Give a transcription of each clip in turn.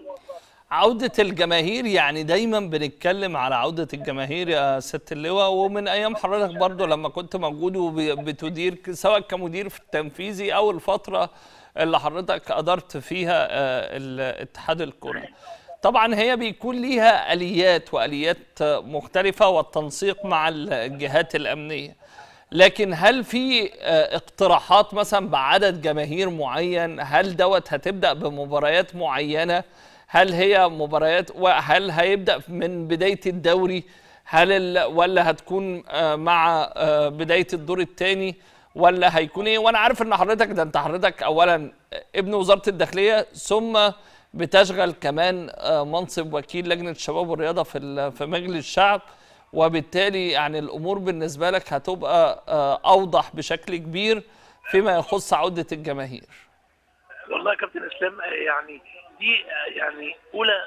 عودة الجماهير يعني دايما بنتكلم على عودة الجماهير يا ست اللواء ومن أيام حضرتك برضو لما كنت موجود وبتدير سواء كمدير في التنفيذي أو الفترة اللي حضرتك أدرت فيها آه، الاتحاد الكرة طبعا هي بيكون ليها آليات وآليات مختلفة والتنسيق مع الجهات الأمنية لكن هل في آه، اقتراحات مثلا بعدد جماهير معين هل دوت هتبدأ بمباريات معينة هل هي مباريات وهل هيبدأ من بداية الدوري هل ال... ولا هتكون آه، مع آه، بداية الدور الثاني ولا هيكون ايه وانا عارف ان حضرتك ده انت حضرتك اولا ابن وزارة الداخلية ثم بتشغل كمان آه، منصب وكيل لجنة الشباب والرياضة في ال- في مجلس الشعب وبالتالي يعني الامور بالنسبة لك هتبقى آه، اوضح بشكل كبير فيما يخص عودة الجماهير والله يا كابتن اسلام آه، يعني دي آه، يعني اولى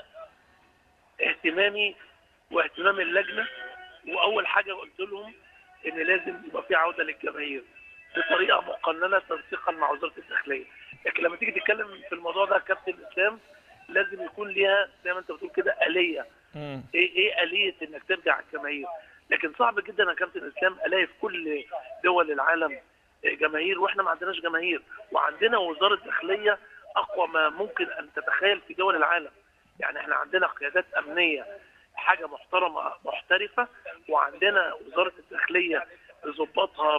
اهتمامي واهتمام اللجنه واول حاجه قلت لهم ان لازم يبقى في عوده للجماهير بطريقه مقننه تنسيقا مع وزاره الداخليه لكن لما تيجي تتكلم في الموضوع ده يا كابتن اسلام لازم يكون ليها زي ما انت بتقول كده اليه مم. ايه ايه اليه انك ترجع الجماهير لكن صعب جدا يا كابتن اسلام الاقي في كل دول العالم جماهير واحنا ما عندناش جماهير وعندنا وزاره داخليه اقوى ما ممكن ان تتخيل في دول العالم يعني احنا عندنا قيادات امنيه حاجه محترمه محترفه وعندنا وزاره الداخليه بظباطها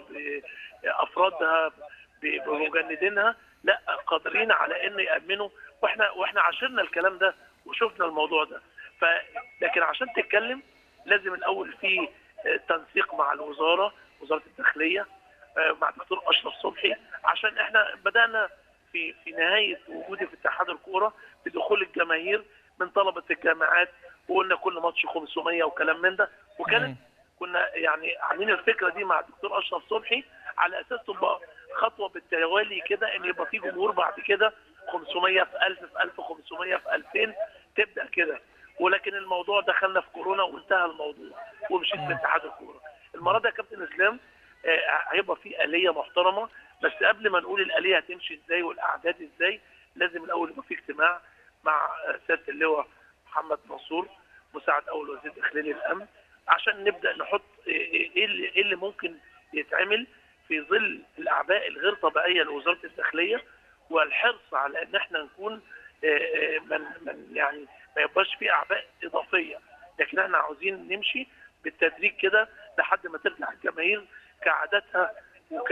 بافرادها ب- بمجندينها لا قادرين على ان يامنوا واحنا واحنا عاشرنا الكلام ده وشفنا الموضوع ده ف لكن عشان تتكلم لازم الاول في آه، تنسيق مع الوزاره وزاره الداخليه آه، مع الدكتور اشرف صبحي عشان احنا بدانا في في نهايه وجودي في اتحاد الكوره بدخول الجماهير من طلبه الجامعات وقلنا كل ماتش 500 وكلام من ده وكانت كنا يعني عاملين الفكره دي مع الدكتور اشرف صبحي على اساس تبقى خطوه بالتوالي كده ان يبقى في جمهور بعد كده 500 في 1000 في 1500 في 2000 تبدا كده ولكن الموضوع دخلنا في كورونا وانتهى الموضوع ومشيت في اتحاد الكوره المره دي يا كابتن اسلام آه، هيبقى في اليه محترمه بس قبل ما نقول الاليه هتمشي ازاي والاعداد ازاي لازم الاول يبقى في اجتماع مع آه، سياده اللواء محمد منصور مساعد اول وزير داخليه الامن عشان نبدا نحط ايه إيه اللي, إيه اللي ممكن يتعمل في ظل الاعباء الغير طبيعيه لوزاره الداخليه والحرص على ان احنا نكون آه، آه، من من يعني ما يبقاش في اعباء اضافيه لكن احنا عاوزين نمشي بالتدريج كده لحد ما ترجع الجماهير كعاداتها وك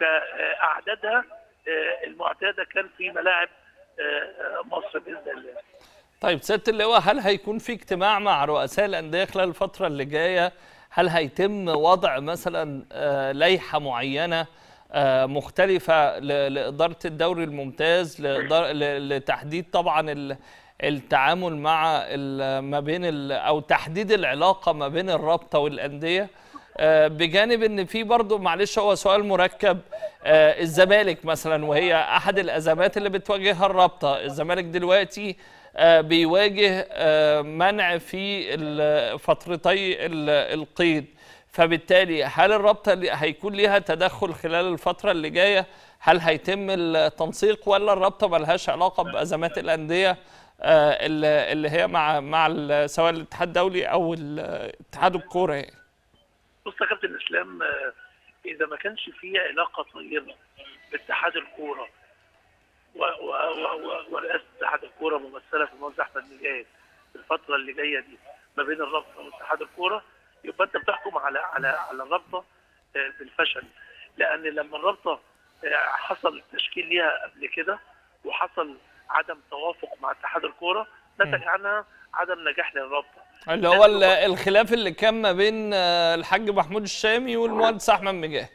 وكاعدادها آه، المعتاده كان في ملاعب آه، آه، مصر باذن الله. طيب سيادة اللواء هل هيكون في اجتماع مع رؤساء الأندية خلال الفترة اللي جاية؟ هل هيتم وضع مثلا آه، لائحة معينة آه، مختلفة ل- لإدارة الدوري الممتاز لإدارة ل- لتحديد طبعا ال- التعامل مع ال- ما بين ال- أو تحديد العلاقة ما بين الرابطة والأندية؟ آه، بجانب ان في برضه معلش هو سؤال مركب آه، الزمالك مثلا وهي احد الازمات اللي بتواجهها الرابطه الزمالك دلوقتي آه، بيواجه آه، منع في ال- فترتي ال- القيد فبالتالي هل الرابطه اللي هيكون ليها تدخل خلال الفتره اللي جايه هل هيتم التنسيق ولا الرابطه ملهاش علاقه بازمات الانديه آه، اللي اللي هي مع مع ال- سواء الاتحاد الدولي او ال- اتحاد الكوره يعني بص يا كابتن اسلام آه، اذا ما كانش في علاقه طيبه باتحاد الكوره و- و- و- و- ورئاسه اتحاد الكوره ممثله في المهندس احمد مجاهد في الفتره اللي جايه دي ما بين الرابطه واتحاد الكوره يبقى انت بتحكم على على على الرابطه آه، بالفشل لان لما الرابطه آه، حصل تشكيل ليها قبل كده وحصل عدم توافق مع اتحاد الكوره نتج عنها عدم نجاح للرابطه اللي هو ال- الخلاف اللي كان ما بين آه، الحاج محمود الشامي والمهندس احمد مجاهد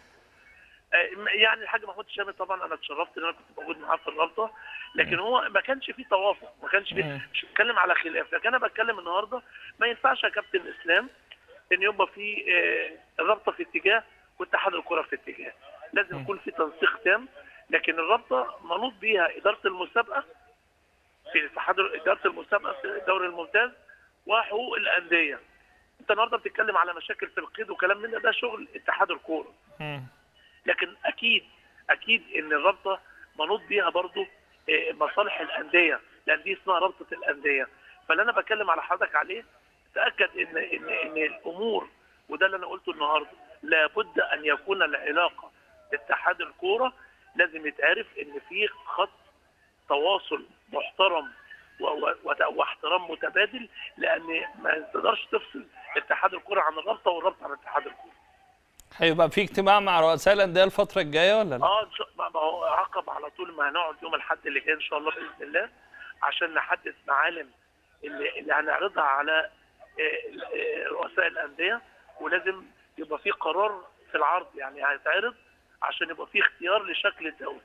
آه، يعني الحاج محمود الشامي طبعا انا اتشرفت ان انا كنت موجود معاه في الرابطه لكن هو ما كانش فيه توافق ما كانش فيه مم. مش بتكلم على خلاف لكن انا بتكلم النهارده ما ينفعش يا كابتن اسلام ان يبقى في آه، الرابطه في اتجاه واتحاد الكره في اتجاه لازم يكون في تنسيق تام لكن الرابطه منوط بيها اداره المسابقه في اتحاد اداره المسابقه في الدوري الممتاز وحقوق الانديه انت النهارده بتتكلم على مشاكل في القيد وكلام من ده ده شغل اتحاد الكوره لكن اكيد اكيد ان الرابطه منوط بيها برضو آه، مصالح الانديه لان دي اسمها رابطه الانديه فاللي انا بتكلم على حضرتك عليه تاكد ان ان ان الامور وده اللي انا قلته النهارده لابد ان يكون العلاقه اتحاد الكوره لازم يتعرف ان في خط تواصل محترم و- و- وت- واحترام متبادل لان ما تقدرش تفصل اتحاد الكوره عن الرابطه والرابطه عن اتحاد الكوره. هيبقى في اجتماع مع رؤساء الانديه الفتره الجايه ولا لا؟ اه إن شاء- ما ما هو عقب على طول ما هنقعد يوم الاحد اللي جاي ان شاء الله باذن الله عشان نحدد معالم اللي, اللي هنعرضها على آه، آه، رؤساء الانديه ولازم يبقى في قرار في العرض يعني هيتعرض عشان يبقى في اختيار لشكل الدوري.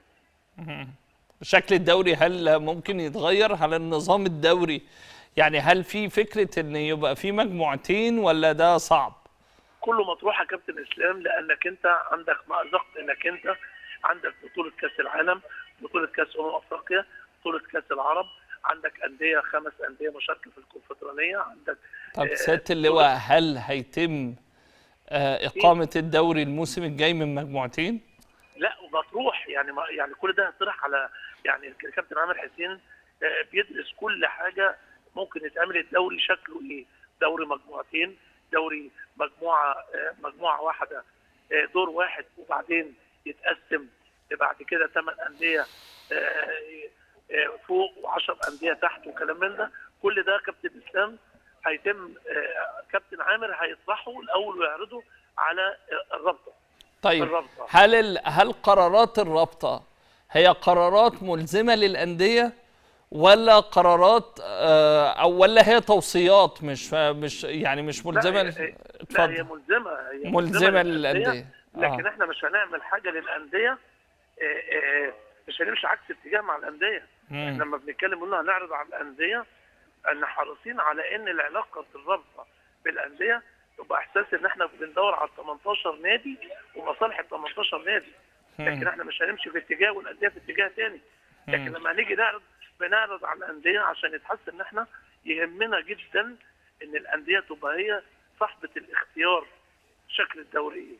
شكل الدوري هل ممكن يتغير على النظام الدوري يعني هل في فكره ان يبقى في مجموعتين ولا ده صعب؟ كله مطروح يا كابتن اسلام لانك انت عندك مأزق انك انت عندك بطوله كاس العالم بطوله كاس امم افريقيا بطوله كاس العرب عندك انديه خمس انديه مشاركه في الكونفدراليه عندك طب آه، سياده اللواء هل هيتم آه، اقامه الدوري الموسم الجاي من مجموعتين؟ لا ومطروح يعني ما يعني كل ده هيطرح على يعني الكابتن عامر حسين آه، بيدرس كل حاجه ممكن يتعمل الدوري شكله ايه دوري مجموعتين دوري مجموعه آه، مجموعه واحده آه، دور واحد وبعدين يتقسم بعد كده ثمان انديه آه، آه، فوق و10 انديه تحت وكلام من ده كل ده كابتن اسلام هيتم آه، كابتن عامر هيطرحه الاول ويعرضه على آه، الرابطه طيب الرابطة. هل ال... هل قرارات الرابطه هي قرارات ملزمه للانديه ولا قرارات آه، او ولا هي توصيات مش مش يعني مش ملزمه لا هي, ل- لا هي اتفضل ملزمه هي ملزمه للانديه لكن آه. احنا مش هنعمل حاجه للانديه آه، آه، مش هنمشي عكس اتجاه مع الانديه مم. لما بنتكلم قلنا هنعرض على الانديه ان حريصين على ان العلاقه الرابطه بالانديه تبقى احساس ان احنا بندور على 18 نادي ومصالح ال 18 نادي لكن احنا مش هنمشي في اتجاه والانديه في اتجاه تاني لكن مم. لما هنيجي نعرض بنعرض على الانديه عشان يتحس ان احنا يهمنا جدا ان الانديه تبقى هي صاحبه الاختيار شكل الدوري ايه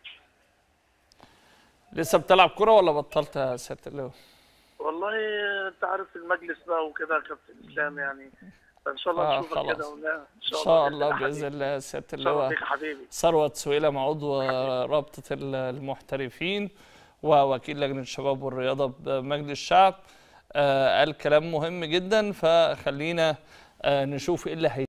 لسه بتلعب كرة ولا بطلت يا سيادة اللواء؟ والله انت عارف المجلس بقى وكده يا كابتن اسلام يعني فان شاء الله آه، نشوفك خلاص. كده ونلاقي ان إن شاء الله بإذن الله يا سيادة ان شاء الله اللواء بيك يا حبيبي ثروت سويلم عضو رابطة المحترفين ووكيل لجنة الشباب والرياضة بمجلس الشعب آه، قال كلام مهم جدا فخلينا آه، نشوف ايه اللي هي